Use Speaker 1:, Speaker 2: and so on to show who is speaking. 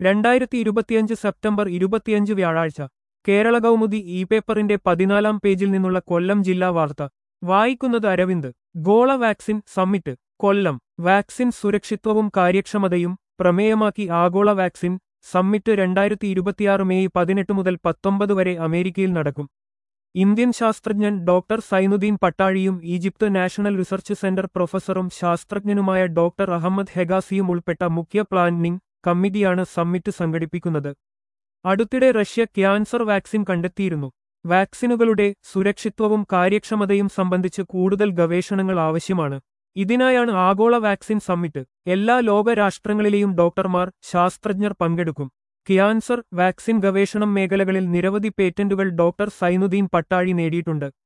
Speaker 1: രണ്ടായിരത്തി ഇരുപത്തിയഞ്ച് സെപ്റ്റംബർ ഇരുപത്തിയഞ്ച് വ്യാഴാഴ്ച കേരള കൗമുദി ഇ പേപ്പറിന്റെ പതിനാലാം പേജിൽ നിന്നുള്ള കൊല്ലം ജില്ലാ വാർത്ത വായിക്കുന്നത് അരവിന്ദ് ഗോള വാക്സിൻ സമ്മിറ്റ് കൊല്ലം വാക്സിൻ സുരക്ഷിത്വവും കാര്യക്ഷമതയും പ്രമേയമാക്കി ആഗോള വാക്സിൻ സമ്മിറ്റ് രണ്ടായിരത്തി ഇരുപത്തിയാറ് മെയ് പതിനെട്ട് മുതൽ പത്തൊമ്പത് വരെ അമേരിക്കയിൽ നടക്കും ഇന്ത്യൻ ശാസ്ത്രജ്ഞൻ ഡോക്ടർ സൈനുദ്ദീൻ പട്ടാഴിയും ഈജിപ്ത് നാഷണൽ റിസർച്ച് സെന്റർ പ്രൊഫസറും ശാസ്ത്രജ്ഞനുമായ ഡോക്ടർ അഹമ്മദ് ഹെഗാസിയും ഉൾപ്പെട്ട മുഖ്യ പ്ലാനിംഗ് കമ്മിറ്റിയാണ് സമ്മിറ്റ് സംഘടിപ്പിക്കുന്നത് അടുത്തിടെ റഷ്യ ക്യാൻസർ വാക്സിൻ കണ്ടെത്തിയിരുന്നു വാക്സിനുകളുടെ സുരക്ഷിത്വവും കാര്യക്ഷമതയും സംബന്ധിച്ച് കൂടുതൽ ഗവേഷണങ്ങൾ ആവശ്യമാണ് ഇതിനായാണ് ആഗോള വാക്സിൻ സമ്മിറ്റ് എല്ലാ ലോക രാഷ്ട്രങ്ങളിലെയും ഡോക്ടർമാർ ശാസ്ത്രജ്ഞർ പങ്കെടുക്കും ക്യാൻസർ വാക്സിൻ ഗവേഷണം മേഖലകളിൽ നിരവധി പേറ്റന്റുകൾ ഡോക്ടർ സൈനുദ്ദീൻ പട്ടാഴി നേടിയിട്ടുണ്ട്